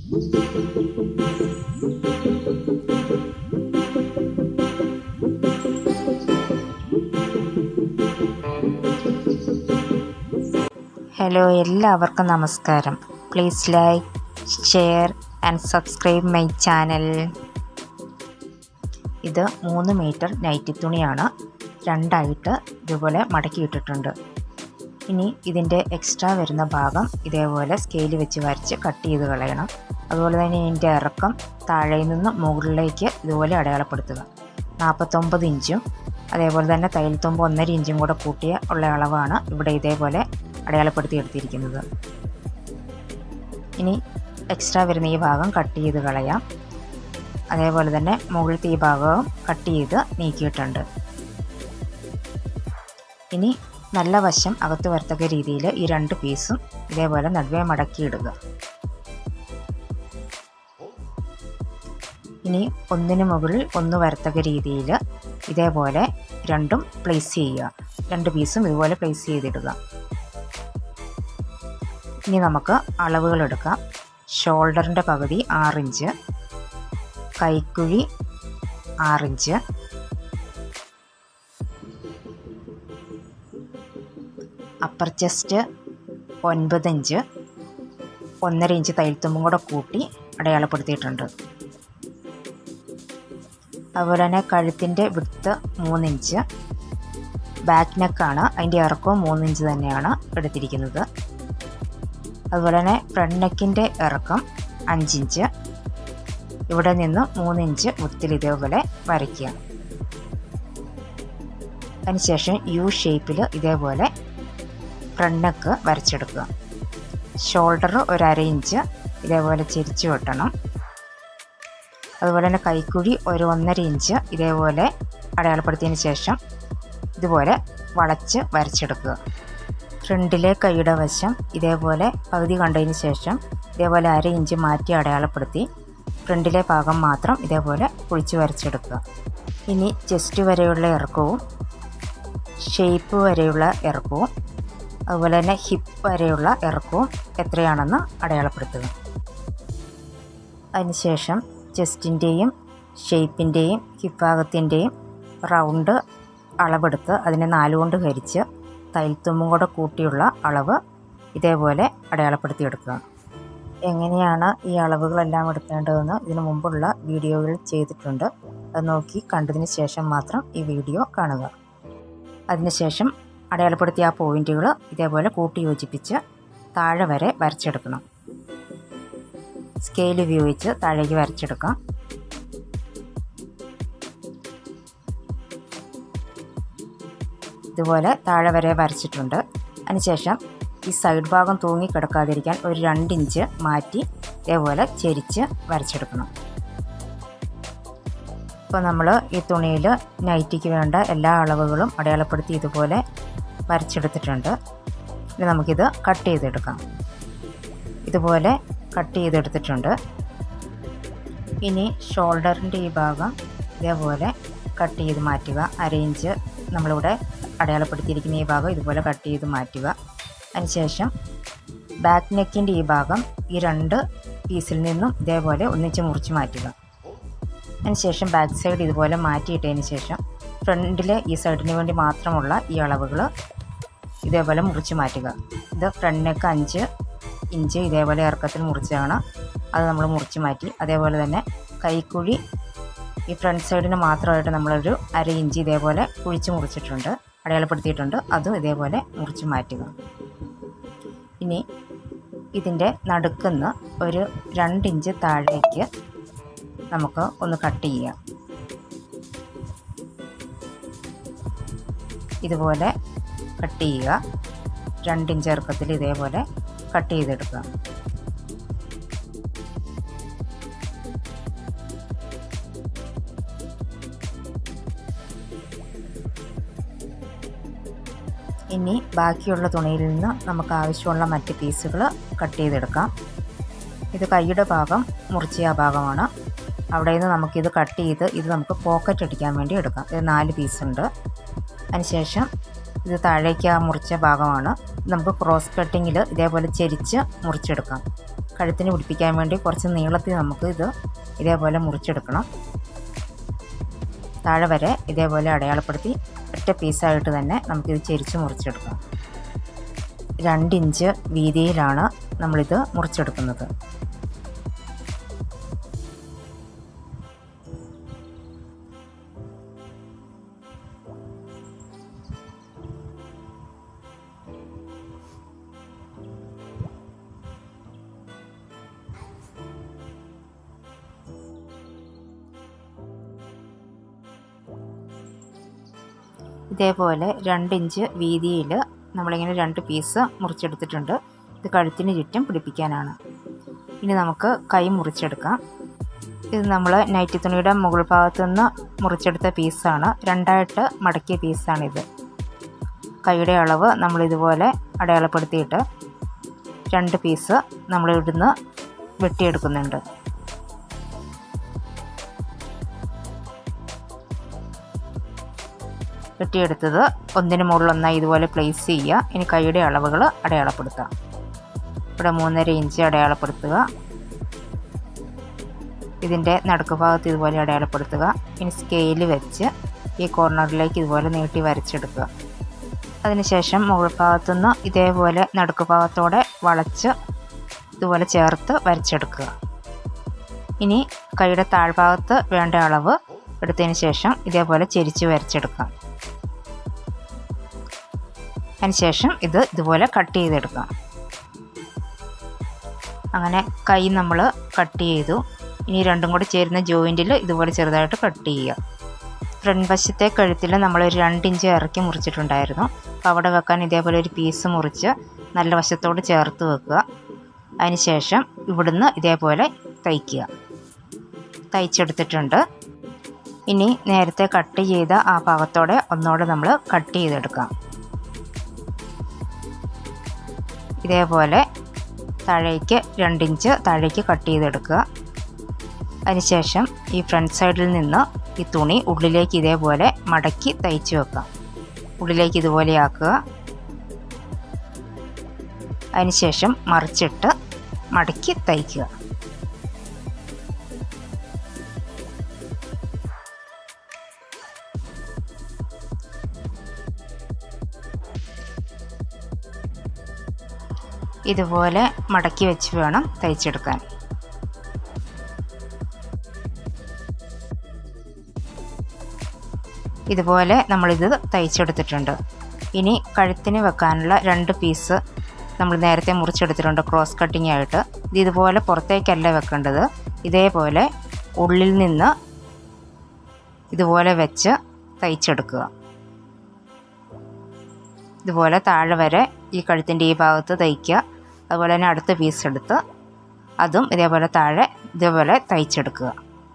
hello എല്ലാവർക്കും നമസ്കാരം please like share and subscribe my channel ഇത് മൂന്ന് മീറ്റർ നൈറ്റി തുണിയാണ് രണ്ടായിട്ട് ഇതുപോലെ മടക്കിയിട്ടിട്ടുണ്ട് ഇനി ഇതിൻ്റെ എക്സ്ട്രാ വരുന്ന ഭാഗം ഇതേപോലെ സ്കെയിൽ വെച്ച് വരച്ച് കട്ട് ചെയ്ത് കളയണം അതുപോലെ തന്നെ ഇതിൻ്റെ ഇറക്കം താഴെ നിന്ന് മുകളിലേക്ക് ഇതുപോലെ അടയാളപ്പെടുത്തുക നാൽപ്പത്തൊമ്പത് ഇഞ്ചും അതേപോലെ തന്നെ തയ്യൽത്തുമ്പ് ഒന്നര ഇഞ്ചും കൂടെ കൂട്ടിയ ഉള്ള അളവാണ് ഇവിടെ ഇതേപോലെ അടയാളപ്പെടുത്തി എടുത്തിരിക്കുന്നത് ഇനി എക്സ്ട്രാ വരുന്ന ഈ ഭാഗം കട്ട് ചെയ്ത് കളയാം അതേപോലെ തന്നെ മുകളിലത്തെ ഈ ഭാഗവും കട്ട് ചെയ്ത് നീക്കിയിട്ടുണ്ട് ഇനി നല്ല വശം അകത്ത് വരത്തക്ക രീതിയിൽ ഈ രണ്ട് പീസും ഇതേപോലെ നടുവേ മടക്കിയിടുക ഇനി ഒന്നിന് മുകളിൽ ഒന്ന് വരത്തക്ക രീതിയിൽ ഇതേപോലെ രണ്ടും പ്ലേസ് ചെയ്യുക രണ്ട് പീസും ഇതുപോലെ പ്ലേസ് ചെയ്തിടുക ഇനി നമുക്ക് അളവുകൾ എടുക്കാം ഷോൾഡറിൻ്റെ പകുതി ആറിഞ്ച് കൈക്കുഴി ആറിഞ്ച് അപ്പർ ചെസ്റ്റ് ഒൻപത് ഇഞ്ച് ഒന്നര ഇഞ്ച് തയ്യൽത്തുമ്പും കൂടെ കൂട്ടി അടയാളപ്പെടുത്തിയിട്ടുണ്ട് അതുപോലെ തന്നെ കഴുത്തിൻ്റെ വിടുത്ത് മൂന്നിഞ്ച് ബാക്ക് നെക്കാണ് അതിൻ്റെ ഇറക്കവും മൂന്നിഞ്ച് തന്നെയാണ് എടുത്തിരിക്കുന്നത് അതുപോലെ തന്നെ ഫ്രണ്ട് നെക്കിൻ്റെ ഇറക്കം അഞ്ചിഞ്ച് ഇവിടെ നിന്ന് മൂന്നിഞ്ച് വൃത്തിൽ ഇതേപോലെ വരയ്ക്കുക അതിനുശേഷം യു ഷേപ്പിൽ ഇതേപോലെ ഫ്രണ്ട് നെക്ക് വരച്ചെടുക്കുക ഷോൾഡർ ഒരു അര ഇഞ്ച് ഇതേപോലെ ചെരിച്ച് വെട്ടണം അതുപോലെ തന്നെ കൈക്കുഴി ഒരു ഒന്നര ഇഞ്ച് ഇതേപോലെ അടയാളപ്പെടുത്തിയതിന് ശേഷം ഇതുപോലെ വളച്ച് വരച്ചെടുക്കുക ഫ്രണ്ടിലെ കൈയുടെ വശം ഇതേപോലെ പകുതി കണ്ടതിന് ശേഷം ഇതേപോലെ അര ഇഞ്ച് മാറ്റി അടയാളപ്പെടുത്തി ഫ്രണ്ടിലെ ഭാഗം മാത്രം ഇതേപോലെ കുഴിച്ച് വരച്ചെടുക്കുക ഇനി ചെസ്റ്റ് വരെയുള്ള ഇറക്കവും ഷേപ്പ് വരെയുള്ള ഇറക്കവും അതുപോലെ തന്നെ ഹിപ്പ് വരെയുള്ള ഇറക്കവും എത്രയാണെന്ന് അടയാളപ്പെടുത്തുക അതിനുശേഷം ചെസ്റ്റിൻ്റെയും ഷേപ്പിൻ്റെയും ഹിപ്പ് ഭാഗത്തിൻ്റെയും റൗണ്ട് അളവെടുത്ത് അതിനെ നാലുകൊണ്ട് ഹരിച്ച് തയ്യൽത്തുമ്പും കൂടെ കൂട്ടിയുള്ള അളവ് ഇതേപോലെ അടയാളപ്പെടുത്തിയെടുക്കുക എങ്ങനെയാണ് ഈ അളവുകളെല്ലാം എടുക്കേണ്ടതെന്ന് ഇതിനു മുമ്പുള്ള വീഡിയോകളിൽ ചെയ്തിട്ടുണ്ട് അത് നോക്കി കണ്ടതിന് ശേഷം മാത്രം ഈ വീഡിയോ കാണുക അതിനുശേഷം അടയാളപ്പെടുത്തിയ ആ പോയിൻറ്റുകൾ ഇതേപോലെ കൂട്ടി യോജിപ്പിച്ച് താഴെ വരെ വരച്ചെടുക്കണം സ്കെയിൽ ഉപയോഗിച്ച് താഴേക്ക് വരച്ചെടുക്കാം ഇതുപോലെ താഴെ വരെ വരച്ചിട്ടുണ്ട് അതിനുശേഷം ഈ സൈഡ് ഭാഗം തൂങ്ങി കിടക്കാതിരിക്കാൻ ഒരു രണ്ടിഞ്ച് മാറ്റി ഇതേപോലെ ചെരിച്ച് വരച്ചെടുക്കണം ഇപ്പോൾ നമ്മൾ ഈ തുണിയിൽ നൈറ്റിക്ക് വേണ്ട എല്ലാ അളവുകളും അടയാളപ്പെടുത്തി ഇതുപോലെ വരച്ചെടുത്തിട്ടുണ്ട് ഇനി നമുക്കിത് കട്ട് ചെയ്തെടുക്കാം ഇതുപോലെ കട്ട് ചെയ്തെടുത്തിട്ടുണ്ട് ഇനി ഷോൾഡറിൻ്റെ ഈ ഭാഗം ഇതേപോലെ കട്ട് ചെയ്ത് മാറ്റുക അര ഇഞ്ച് നമ്മളിവിടെ അടയാളപ്പെടുത്തിയിരിക്കുന്ന ഈ ഭാഗം ഇതുപോലെ കട്ട് ചെയ്ത് മാറ്റുക അതിനുശേഷം ബാക്ക് നെക്കിൻ്റെ ഈ ഭാഗം ഈ രണ്ട് പീസിൽ നിന്നും ഇതേപോലെ ഒന്നിച്ച് മുറിച്ച് മാറ്റുക അതിനുശേഷം ബാക്ക് സൈഡ് ഇതുപോലെ മാറ്റിയിട്ടതിന് ശേഷം ഫ്രണ്ടിലെ ഈ സൈഡിന് വേണ്ടി മാത്രമുള്ള ഈ അളവുകൾ ഇതേപോലെ മുറിച്ച് മാറ്റുക ഇത് ഫ്രണ്ട് നെക്ക് അഞ്ച് ഇഞ്ച് ഇതേപോലെ ഇറക്കത്തിൽ മുറിച്ചാണ് അത് നമ്മൾ മുറിച്ച് മാറ്റി അതേപോലെ തന്നെ കൈക്കുഴി ഈ ഫ്രണ്ട് സൈഡിന് മാത്രമായിട്ട് നമ്മളൊരു അര ഇഞ്ച് ഇതേപോലെ കുഴിച്ച് മുറിച്ചിട്ടുണ്ട് അടയാളപ്പെടുത്തിയിട്ടുണ്ട് അതും ഇതേപോലെ മുറിച്ച് മാറ്റുക ഇനി ഇതിൻ്റെ നടുക്കുന്ന് ഒരു രണ്ടിഞ്ച് താഴേക്ക് നമുക്ക് ഒന്ന് കട്ട് ചെയ്യാം ഇതുപോലെ കട്ട് ചെയ്യുക രണ്ടിഞ്ച് ഇറക്കത്തിൽ ഇതേപോലെ കട്ട് ചെയ്തെടുക്കുക ഇനി ബാക്കിയുള്ള തുണിയിൽ നിന്ന് നമുക്ക് ആവശ്യമുള്ള മറ്റ് പീസുകൾ കട്ട് ചെയ്തെടുക്കാം ഇത് കൈയുടെ ഭാഗം മുറിച്ച ആ ഭാഗമാണ് അവിടെ നിന്ന് നമുക്കിത് കട്ട് ചെയ്ത് ഇത് നമുക്ക് പോക്കറ്റ് അടിക്കാൻ വേണ്ടി എടുക്കാം ഇത് നാല് പീസുണ്ട് അതിനുശേഷം ഇത് താഴേക്ക് ആ മുറിച്ച ഭാഗമാണ് നമുക്ക് ക്രോസ് കട്ടിങ്ങിൽ ഇതേപോലെ ചെരിച്ച് മുറിച്ചെടുക്കാം കഴുത്തിന് പിടിപ്പിക്കാൻ വേണ്ടി കുറച്ച് നീളത്തിൽ നമുക്ക് ഇത് ഇതേപോലെ മുറിച്ചെടുക്കണം താഴെ വരെ ഇതേപോലെ അടയാളപ്പെടുത്തി ഒറ്റ പീസായിട്ട് തന്നെ നമുക്കിത് ചെരിച്ച് മുറിച്ചെടുക്കാം രണ്ടിഞ്ച് വീതിയിലാണ് നമ്മളിത് മുറിച്ചെടുക്കുന്നത് ഇതേപോലെ രണ്ടിഞ്ച് വീതിയിൽ നമ്മളിങ്ങനെ രണ്ട് പീസ് മുറിച്ചെടുത്തിട്ടുണ്ട് ഇത് കഴുത്തിന് ചുറ്റും പിടിപ്പിക്കാനാണ് ഇനി നമുക്ക് കൈ മുറിച്ചെടുക്കാം ഇത് നമ്മൾ നൈറ്റി തുണിയുടെ മുകൾ ഭാഗത്തു നിന്ന് മുറിച്ചെടുത്ത പീസാണ് രണ്ടായിട്ട് മടക്കിയ പീസാണിത് കൈയുടെ അളവ് നമ്മളിതുപോലെ അടയാളപ്പെടുത്തിയിട്ട് രണ്ട് പീസ് നമ്മൾ ഇവിടുന്ന് വെട്ടിയെടുക്കുന്നുണ്ട് വെട്ടിയെടുത്തത് ഒന്നിന് മുകളിൽ ഒന്നായി ഇതുപോലെ പ്ലേസ് ചെയ്യുക ഇനി കൈയുടെ അളവുകൾ അടയാളപ്പെടുത്താം ഇവിടെ മൂന്നര ഇഞ്ച് അടയാളപ്പെടുത്തുക ഇതിൻ്റെ നടുക്ക് ഭാഗത്ത് ഇതുപോലെ അടയാളപ്പെടുത്തുക ഇനി സ്കെയിൽ വെച്ച് ഈ കോർണറിലേക്ക് ഇതുപോലെ നീട്ടി വരച്ചെടുക്കുക അതിനുശേഷം മുകൾ ഭാഗത്തുനിന്ന് ഇതേപോലെ നടുക്ക് ഭാഗത്തോടെ വളച്ച് ഇതുപോലെ ചേർത്ത് വരച്ചെടുക്കുക ഇനി കൈയുടെ താഴ്ഭാഗത്ത് വേണ്ട അളവ് എടുത്തതിന് ശേഷം ഇതേപോലെ ചെരിച്ച് വരച്ചെടുക്കാം അതിനുശേഷം ഇത് ഇതുപോലെ കട്ട് ചെയ്തെടുക്കാം അങ്ങനെ കൈ നമ്മൾ കട്ട് ചെയ്തു ഇനി രണ്ടും കൂടി ചേരുന്ന ജോയിൻറ്റിൽ ഇതുപോലെ ചെറുതായിട്ട് കട്ട് ചെയ്യുക ഫ്രണ്ട് വശത്തെ കഴുത്തിൽ നമ്മളൊരു രണ്ട് ഇഞ്ച് ഇറക്കി മുറിച്ചിട്ടുണ്ടായിരുന്നു അപ്പോൾ അവിടെ വെക്കാൻ ഇതേപോലെ ഒരു പീസ് മുറിച്ച് നല്ല വശത്തോട് ചേർത്ത് വെക്കുക അതിനുശേഷം ഇവിടുന്ന് ഇതേപോലെ തയ്ക്കുക തയ്ച്ചെടുത്തിട്ടുണ്ട് ഇനി നേരത്തെ കട്ട് ചെയ്ത ആ ഭാഗത്തോടെ ഒന്നുകൂടെ നമ്മൾ കട്ട് ചെയ്തെടുക്കാം ഇതേപോലെ താഴേക്ക് രണ്ടിഞ്ച് താഴേക്ക് കട്ട് ചെയ്തെടുക്കുക അതിനുശേഷം ഈ ഫ്രണ്ട് സൈഡിൽ നിന്ന് ഈ തുണി ഉള്ളിലേക്ക് ഇതേപോലെ മടക്കി തയ്ച്ച് വെക്കാം ഉള്ളിലേക്ക് ഇതുപോലെ ആക്കുക അതിനുശേഷം മറിച്ചിട്ട് മടക്കി തയ്ക്കുക ഇതുപോലെ മടക്കി വെച്ച് വേണം തയ്ച്ചെടുക്കാൻ ഇതുപോലെ നമ്മളിത് തയ്ച്ചെടുത്തിട്ടുണ്ട് ഇനി കഴുത്തിന് വെക്കാനുള്ള രണ്ട് പീസ് നമ്മൾ നേരത്തെ മുറിച്ചെടുത്തിട്ടുണ്ട് ക്രോസ് കട്ടിങ് ആയിട്ട് ഇത് ഇതുപോലെ പുറത്തേക്കല്ല വെക്കേണ്ടത് ഇതേപോലെ ഉള്ളിൽ നിന്ന് ഇതുപോലെ വെച്ച് തയ്ച്ചെടുക്കുക ഇതുപോലെ താഴെ വരെ ഈ കഴുത്തിൻ്റെ ഈ ഭാഗത്ത് തയ്ക്കുക അതുപോലെ തന്നെ അടുത്ത പീസ് എടുത്ത് അതും ഇതേപോലെ താഴെ ഇതേപോലെ തയ്ച്ചെടുക്കുക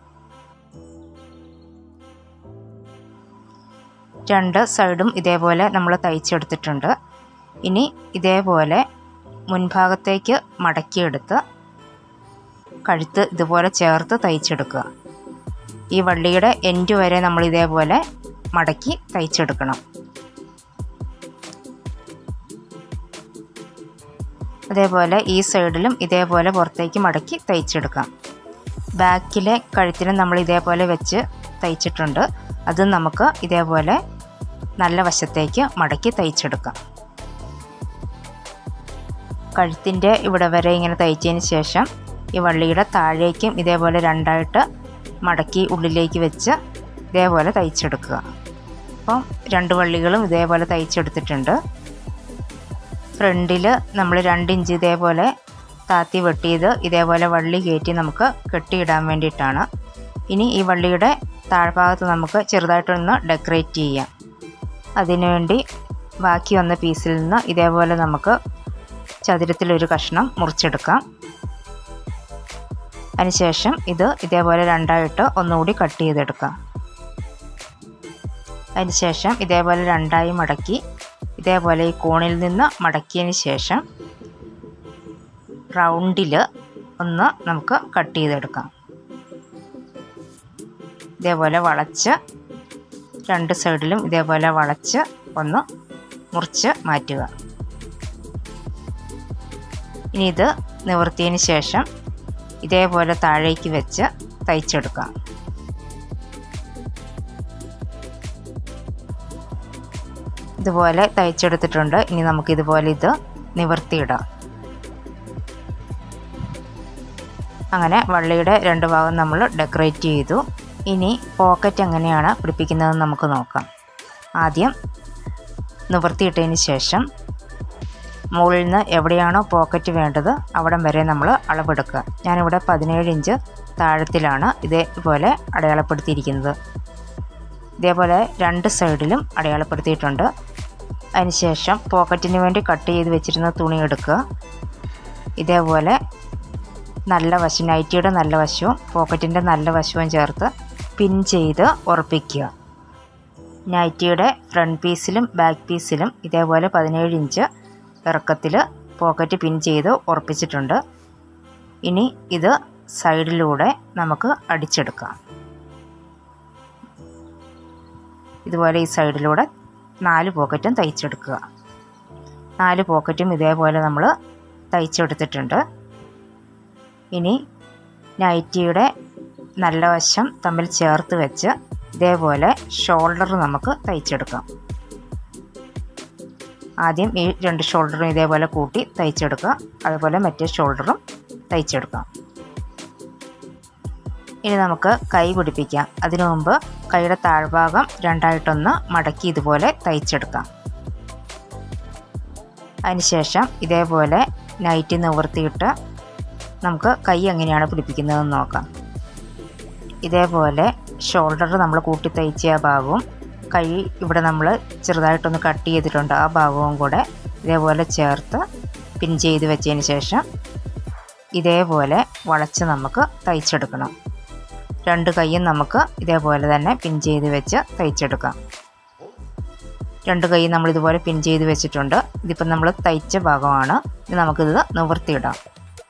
രണ്ട് സൈഡും ഇതേപോലെ നമ്മൾ തയ്ച്ചെടുത്തിട്ടുണ്ട് ഇനി ഇതേപോലെ മുൻഭാഗത്തേക്ക് മടക്കിയെടുത്ത് കഴുത്ത് ഇതുപോലെ ചേർത്ത് തയ്ച്ചെടുക്കുക ഈ വള്ളിയുടെ എൻഡ് വരെ നമ്മൾ ഇതേപോലെ മടക്കി തയ്ച്ചെടുക്കണം അതേപോലെ ഈ സൈഡിലും ഇതേപോലെ പുറത്തേക്ക് മടക്കി തയ്ച്ചെടുക്കാം ബാക്കിലെ കഴുത്തിനും നമ്മൾ ഇതേപോലെ വെച്ച് തയ്ച്ചിട്ടുണ്ട് അത് നമുക്ക് ഇതേപോലെ നല്ല വശത്തേക്ക് മടക്കി തയ്ച്ചെടുക്കാം കഴുത്തിൻ്റെ ഇവിടെ വരെ ഇങ്ങനെ തയ്ച്ചതിന് ശേഷം ഈ വള്ളിയുടെ താഴേക്കും ഇതേപോലെ രണ്ടായിട്ട് മടക്കി ഉള്ളിലേക്ക് വെച്ച് ഇതേപോലെ തയ്ച്ചെടുക്കുക അപ്പം രണ്ട് വള്ളികളും ഇതേപോലെ തയ്ച്ചെടുത്തിട്ടുണ്ട് ഫ്രണ്ടിൽ നമ്മൾ രണ്ട് ഇഞ്ച് ഇതേപോലെ താത്തി വെട്ടിയത് ഇതേപോലെ വള്ളി കയറ്റി നമുക്ക് കെട്ടിയിടാൻ വേണ്ടിയിട്ടാണ് ഇനി ഈ വള്ളിയുടെ താഴ്ഭാഗത്ത് നമുക്ക് ചെറുതായിട്ടൊന്ന് ഡെക്കറേറ്റ് ചെയ്യാം അതിനുവേണ്ടി ബാക്കി വന്ന പീസിൽ നിന്ന് ഇതേപോലെ നമുക്ക് ചതുരത്തിലൊരു കഷ്ണം മുറിച്ചെടുക്കാം അതിനുശേഷം ഇത് ഇതേപോലെ രണ്ടായിട്ട് ഒന്നുകൂടി കട്ട് ചെയ്തെടുക്കാം അതിനുശേഷം ഇതേപോലെ രണ്ടായി മടക്കി ഇതേപോലെ ഈ കോണിൽ നിന്ന് മടക്കിയതിന് ശേഷം റൗണ്ടിൽ ഒന്ന് നമുക്ക് കട്ട് ചെയ്തെടുക്കാം ഇതേപോലെ വളച്ച് രണ്ട് സൈഡിലും ഇതേപോലെ വളച്ച് ഒന്ന് മുറിച്ച് മാറ്റുക ഇനി ഇത് നിവർത്തിയതിന് ശേഷം ഇതേപോലെ താഴേക്ക് വെച്ച് തയ്ച്ചെടുക്കാം ഇതുപോലെ തയ്ച്ചെടുത്തിട്ടുണ്ട് ഇനി നമുക്ക് ഇതുപോലെ ഇത് നിവർത്തിയിടാം അങ്ങനെ വള്ളിയുടെ രണ്ട് ഭാഗം നമ്മൾ ഡെക്കറേറ്റ് ചെയ്തു ഇനി പോക്കറ്റ് എങ്ങനെയാണ് പിടിപ്പിക്കുന്നതെന്ന് നമുക്ക് നോക്കാം ആദ്യം നിവർത്തിയിട്ടതിന് ശേഷം മുകളിൽ നിന്ന് എവിടെയാണോ പോക്കറ്റ് വേണ്ടത് അവിടം വരെ നമ്മൾ അളവെടുക്കുക ഞാനിവിടെ പതിനേഴ് ഇഞ്ച് താഴത്തിലാണ് ഇതേപോലെ അടയാളപ്പെടുത്തിയിരിക്കുന്നത് ഇതേപോലെ രണ്ട് സൈഡിലും അടയാളപ്പെടുത്തിയിട്ടുണ്ട് അതിനുശേഷം പോക്കറ്റിന് വേണ്ടി കട്ട് ചെയ്ത് വെച്ചിരുന്ന തുണി എടുക്കുക ഇതേപോലെ നല്ല വശം നൈറ്റിയുടെ നല്ല വശവും പോക്കറ്റിൻ്റെ നല്ല വശവും ചേർത്ത് പിൻ ചെയ്ത് ഉറപ്പിക്കുക നൈറ്റിയുടെ ഫ്രണ്ട് പീസിലും ബാക്ക് പീസിലും ഇതേപോലെ പതിനേഴ് ഇഞ്ച് ഇറക്കത്തിൽ പോക്കറ്റ് പിൻ ചെയ്ത് ഉറപ്പിച്ചിട്ടുണ്ട് ഇനി ഇത് സൈഡിലൂടെ നമുക്ക് അടിച്ചെടുക്കാം ഇതുപോലെ ഈ സൈഡിലൂടെ നാല് പോക്കറ്റും തയ്ച്ചെടുക്കുക നാല് പോക്കറ്റും ഇതേപോലെ നമ്മൾ തയ്ച്ചെടുത്തിട്ടുണ്ട് ഇനി നൈറ്റിയുടെ നല്ല വശം തമ്മിൽ ചേർത്ത് വെച്ച് ഇതേപോലെ ഷോൾഡർ നമുക്ക് തയ്ച്ചെടുക്കാം ആദ്യം ഈ രണ്ട് ഷോൾഡറും ഇതേപോലെ കൂട്ടി തയ്ച്ചെടുക്കുക അതുപോലെ മറ്റേ ഷോൾഡറും തയ്ച്ചെടുക്കാം ഇനി നമുക്ക് കൈ പിടിപ്പിക്കാം അതിനു മുമ്പ് കൈയുടെ താഴ്ഭാഗം രണ്ടായിട്ടൊന്ന് മടക്കി ഇതുപോലെ തയ്ച്ചെടുക്കാം അതിനുശേഷം ഇതേപോലെ നൈറ്റ് നിവർത്തിയിട്ട് നമുക്ക് കൈ എങ്ങനെയാണ് പിടിപ്പിക്കുന്നതെന്ന് നോക്കാം ഇതേപോലെ ഷോൾഡർ നമ്മൾ കൂട്ടി തയ്ച്ച ആ ഭാഗവും കൈ ഇവിടെ നമ്മൾ ചെറുതായിട്ടൊന്ന് കട്ട് ചെയ്തിട്ടുണ്ട് ആ ഭാഗവും കൂടെ ഇതേപോലെ ചേർത്ത് പിൻ ചെയ്ത് വെച്ചതിന് ശേഷം ഇതേപോലെ വളച്ച് നമുക്ക് തയ്ച്ചെടുക്കണം രണ്ട് കൈയും നമുക്ക് ഇതേപോലെ തന്നെ പിൻ ചെയ്ത് വെച്ച് തയ്ച്ചെടുക്കാം രണ്ട് കൈ നമ്മൾ ഇതുപോലെ പിൻ ചെയ്ത് വെച്ചിട്ടുണ്ട് ഇതിപ്പം നമ്മൾ തയ്ച്ച ഭാഗമാണ് ഇത് നമുക്കിത് നിവർത്തിയിടാം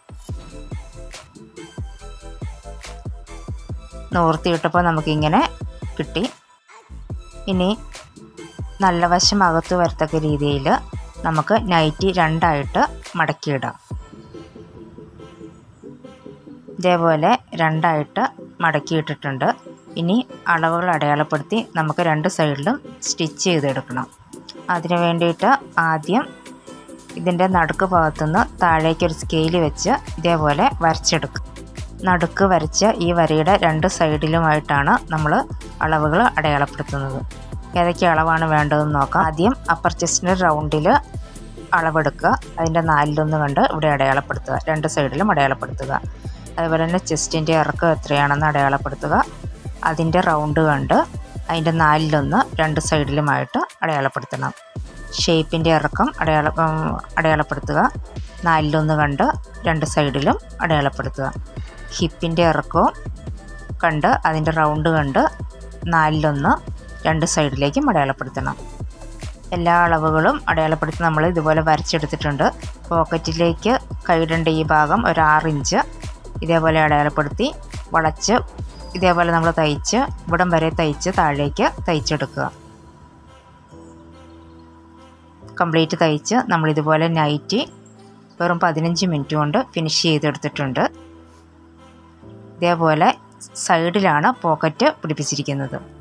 നിവർത്തിയിട്ടപ്പോൾ നമുക്കിങ്ങനെ കിട്ടി ഇനി നല്ല വശം അകത്ത് വരത്തക്ക രീതിയിൽ നമുക്ക് നൈറ്റി രണ്ടായിട്ട് മടക്കിയിടാം ഇതേപോലെ രണ്ടായിട്ട് മടക്കിയിട്ടിട്ടുണ്ട് ഇനി അളവുകൾ അടയാളപ്പെടുത്തി നമുക്ക് രണ്ട് സൈഡിലും സ്റ്റിച്ച് ചെയ്തെടുക്കണം അതിന് വേണ്ടിയിട്ട് ആദ്യം ഇതിൻ്റെ നടുക്ക് ഭാഗത്തുനിന്ന് താഴേക്ക് ഒരു സ്കെയിൽ വെച്ച് ഇതേപോലെ വരച്ചെടുക്കും നടുക്ക് വരച്ച ഈ വരയുടെ രണ്ട് സൈഡിലുമായിട്ടാണ് നമ്മൾ അളവുകൾ അടയാളപ്പെടുത്തുന്നത് ഏതൊക്കെ അളവാണ് വേണ്ടതെന്ന് നോക്കാം ആദ്യം അപ്പർ ചെസ്റ്റിൻ്റെ റൗണ്ടിൽ അളവെടുക്കുക അതിൻ്റെ നാലിലൊന്ന് കണ്ട് ഇവിടെ അടയാളപ്പെടുത്തുക രണ്ട് സൈഡിലും അടയാളപ്പെടുത്തുക അതുപോലെ തന്നെ ചെസ്റ്റിൻ്റെ ഇറക്കം എത്രയാണെന്ന് അടയാളപ്പെടുത്തുക അതിൻ്റെ റൗണ്ട് കണ്ട് അതിൻ്റെ നാലിലൊന്ന് രണ്ട് സൈഡിലുമായിട്ട് അടയാളപ്പെടുത്തണം ഷേപ്പിൻ്റെ ഇറക്കം അടയാള അടയാളപ്പെടുത്തുക നാലിലൊന്ന് കണ്ട് രണ്ട് സൈഡിലും അടയാളപ്പെടുത്തുക ഹിപ്പിൻ്റെ ഇറക്കവും കണ്ട് അതിൻ്റെ റൗണ്ട് കണ്ട് നാലിലൊന്ന് രണ്ട് സൈഡിലേക്കും അടയാളപ്പെടുത്തണം എല്ലാ അളവുകളും അടയാളപ്പെടുത്തി നമ്മൾ ഇതുപോലെ വരച്ചെടുത്തിട്ടുണ്ട് പോക്കറ്റിലേക്ക് കൈയിടേണ്ട ഈ ഭാഗം ഒരു ആറ് ഇഞ്ച് ഇതേപോലെ അടയാളപ്പെടുത്തി വളച്ച് ഇതേപോലെ നമ്മൾ തയ്ച്ച് ഇവിടം വരെ തയ്ച്ച് താഴേക്ക് തയ്ച്ചെടുക്കുക കംപ്ലീറ്റ് തയ്ച്ച് നമ്മൾ ഇതുപോലെ നൈറ്റി വെറും പതിനഞ്ച് മിനിറ്റ് കൊണ്ട് ഫിനിഷ് ചെയ്തെടുത്തിട്ടുണ്ട് ഇതേപോലെ സൈഡിലാണ് പോക്കറ്റ് പിടിപ്പിച്ചിരിക്കുന്നത്